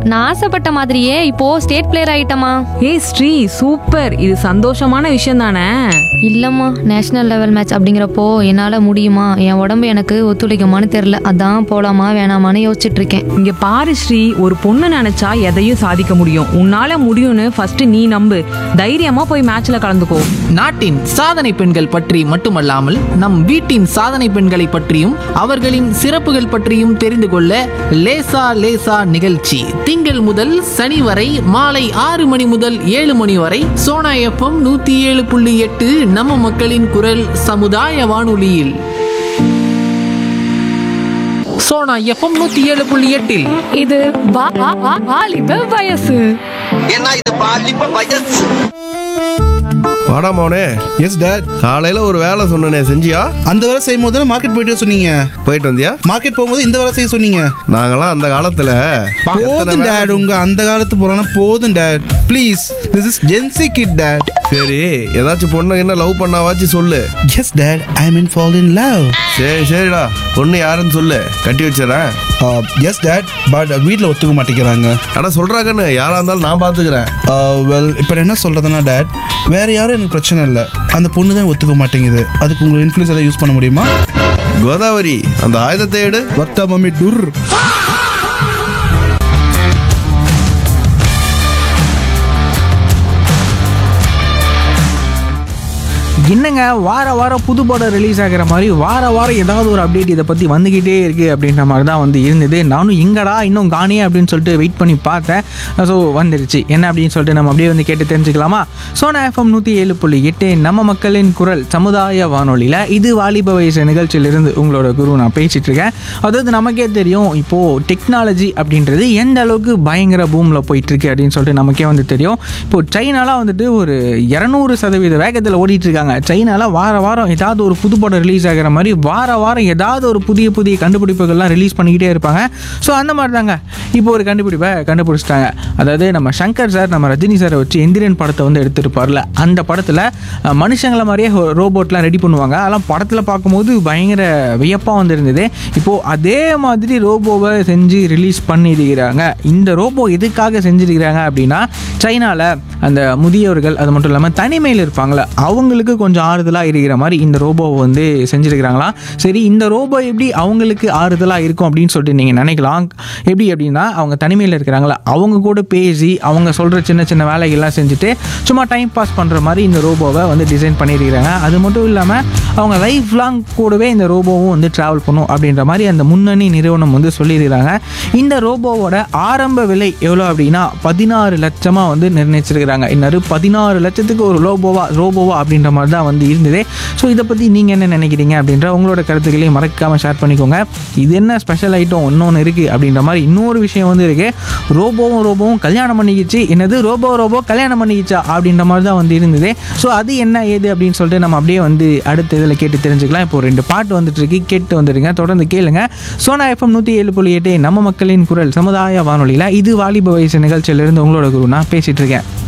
நான் ஆசைப்பட்ட மாதிரியே இப்போ ஸ்டேட் பிளேயர் ஆயிட்டமா ஏய் ஸ்ரீ சூப்பர் இது சந்தோஷமான விஷயம் தானே இல்லம்மா நேஷனல் லெவல் மேட்ச் அப்படிங்கிறப்போ என்னால முடியுமா என் உடம்பு எனக்கு ஒத்துழைக்குமான்னு தெரியல அதான் போலாமா வேணாமான்னு யோசிச்சுட்டு இருக்கேன் இங்க பாரு ஸ்ரீ ஒரு பொண்ணு நினைச்சா எதையும் சாதிக்க முடியும் உன்னால முடியும்னு ஃபர்ஸ்ட் நீ நம்பு தைரியமா போய் மேட்ச்ல கலந்துக்கோ நாட்டின் சாதனை பெண்கள் பற்றி மட்டுமல்லாமல் நம் வீட்டின் சாதனை பெண்களை பற்றியும் அவர்களின் சிறப்புகள் பற்றியும் தெரிந்து கொள்ள லேசா லேசா நிகழ்ச்சி திங்கள் முதல் சனி வரை மாலை ஆறு மணி முதல் ஏழு மணி வரை சோனா எஃப்எம் நூத்தி ஏழு புள்ளி எட்டு நம்ம மக்களின் குரல் சமுதாய வானொலியில் சோனா எஃப்எம் நூத்தி ஏழு புள்ளி எட்டில் இது வா- வா- வா- வாலிப வயசு ஏன்னா இது பாலிப்ப வயசு வாடா மோனே எஸ் டேட் காலையில ஒரு வேலை சொன்னனே செஞ்சியா அந்த வேலை செய்யும் போது மார்க்கெட் போயிட்டு வர சொன்னீங்க போயிட்டு வந்தியா மார்க்கெட் போகும்போது இந்த வேலை செய்ய சொன்னீங்க நாங்களாம் அந்த காலத்துல எத்தனை போதும் வேலை- டேட் உங்க அந்த காலத்து போறானா போதும் dad please this is Gen Z kid dad சரி ஏதாச்சும் பொண்ணு என்ன லவ் பண்ணாவாச்சு சொல்லு yes dad I mean fall in love சரி சரிடா பொண்ணு யாருன்னு சொல்லு கட்டி வச்சிடறேன் எஸ் டேட் பட் வீட்டில் ஒத்துக்க மாட்டேங்கிறாங்க ஆனா சொல்றாங்கன்னு யாரா இருந்தாலும் நான் பாத்துக்கிறேன் வெல் இப்போ என்ன சொல்றதுன்னா டேட் வேற யாரும் எனக்கு பிரச்சனை இல்லை அந்த பொண்ணு தான் ஒத்துக்க மாட்டேங்குது அதுக்கு உங்களை இன்ஃப்ளூயன்ஸ் எதாவது யூஸ் பண்ண முடியுமா கோதாவரி அந்த ஆயுதத்தை எடு வர்த்தா மம்மி டுர் என்னங்க வார வாரம் புது படம் ரிலீஸ் ஆகிற மாதிரி வார வாரம் ஏதாவது ஒரு அப்டேட் இதை பற்றி வந்துக்கிட்டே இருக்குது அப்படின்ற மாதிரி தான் வந்து இருந்தது நானும் எங்கடா இன்னும் காணியே அப்படின்னு சொல்லிட்டு வெயிட் பண்ணி பார்த்தேன் ஸோ வந்துருச்சு என்ன அப்படின்னு சொல்லிட்டு நம்ம அப்படியே வந்து கேட்டு தெரிஞ்சுக்கலாமா சோனா எஃப்எம் நூற்றி ஏழு புள்ளி எட்டு நம்ம மக்களின் குரல் சமுதாய வானொலியில் இது வாலிப வயசு நிகழ்ச்சியிலிருந்து உங்களோட குரு நான் பேசிகிட்டு இருக்கேன் அதாவது நமக்கே தெரியும் இப்போது டெக்னாலஜி அப்படின்றது எந்த அளவுக்கு பயங்கர பூமில் போயிட்டுருக்கு அப்படின்னு சொல்லிட்டு நமக்கே வந்து தெரியும் இப்போது சைனாலாம் வந்துட்டு ஒரு இரநூறு சதவீத வேகத்தில் ஓடிட்டு இருக்காங்க சைனால வார வாரம் ஏதாவது ஒரு புது படம் ரிலீஸ் ஆகிற மாதிரி வார வாரம் ஏதாவது ஒரு புதிய புதிய கண்டுபிடிப்புகள்லாம் ரிலீஸ் பண்ணிக்கிட்டே இருப்பாங்க ஸோ அந்த மாதிரி தாங்க இப்போ ஒரு கண்டுபிடிப்பை கண்டுபிடிச்சிட்டாங்க அதாவது நம்ம சங்கர் சார் நம்ம ரஜினி சாரை வச்சு எந்திரன் படத்தை வந்து எடுத்திருப்பார்ல அந்த படத்தில் அஹ், மனுஷங்களை மாதிரியே ரோபோட்லாம் ரெடி பண்ணுவாங்க அதெல்லாம் படத்தில் பார்க்கும்போது பயங்கர வியப்பாக வந்து இருந்தது இப்போது அதே மாதிரி ரோபோவை செஞ்சு ரிலீஸ் பண்ணியிருக்கிறாங்க இந்த ரோபோ எதுக்காக செஞ்சிருக்கிறாங்க அப்படின்னா சைனாவில் அந்த முதியவர்கள் அது மட்டும் இல்லாமல் தனிமையில் இருப்பாங்களே அவங்களுக்கு கொஞ்சம் ஆறுதலாக இருக்கிற மாதிரி இந்த ரோபோவை வந்து செஞ்சுருக்கிறாங்களாம் சரி இந்த ரோபோ எப்படி அவங்களுக்கு ஆறுதலாக இருக்கும் அப்படின்னு சொல்லிட்டு நீங்கள் நினைக்கலாம் எப்படி அப்படின்னா அவங்க தனிமையில் இருக்கிறாங்களா அவங்க கூட பேசி அவங்க சொல்கிற சின்ன சின்ன வேலைகள்லாம் செஞ்சுட்டு சும்மா டைம் பாஸ் பண்ணுற மாதிரி இந்த ரோபோவை வந்து டிசைன் பண்ணியிருக்கிறாங்க அது மட்டும் இல்லாமல் அவங்க லைஃப் லாங் கூடவே இந்த ரோபோவும் வந்து ட்ராவல் பண்ணும் அப்படின்ற மாதிரி அந்த முன்னணி நிறுவனம் வந்து சொல்லியிருக்கிறாங்க இந்த ரோபோவோட ஆரம்ப விலை எவ்வளோ அப்படின்னா பதினாறு லட்சமாக வந்து நிர்ணயிச்சிருக்கிறாங்க இன்னொரு பதினாறு லட்சத்துக்கு ஒரு ரோபோவா ரோபோவா அப்படின்ற மாதிரி தான் வந்து இருந்தது ஸோ இதை பற்றி நீங்கள் என்ன நினைக்கிறீங்க அப்படின்ற உங்களோட கருத்துக்களையும் மறக்காமல் ஷேர் பண்ணிக்கோங்க இது என்ன ஸ்பெஷல் ஐட்டம் இன்னொன்று இருக்குது அப்படின்ற மாதிரி இன்னொரு விஷயம் வந்து இருக்குது ரோபோவும் ரோபோவும் கல்யாணம் பண்ணிக்கிச்சு என்னது ரோபோ ரோபோ கல்யாணம் பண்ணிக்கிச்சா அப்படின்ற மாதிரி தான் வந்து இருந்தது ஸோ அது என்ன ஏது அப்படின்னு சொல்லிட்டு நம்ம அப்படியே வந்து அடுத்த இதில் கேட்டு தெரிஞ்சுக்கலாம் இப்போ ரெண்டு பாட்டு வந்துட்டு இருக்கு கேட்டு வந்துடுங்க தொடர்ந்து கேளுங்க சோனா எஃப்எம் நூற்றி ஏழு புள்ளி எட்டு நம்ம மக்களின் குரல் சமுதாய வானொலியில் இது வாலிப வயசு நிகழ்ச்சியிலிருந்து உங்களோட குரு நான் பேசிட்டு இருக்கேன்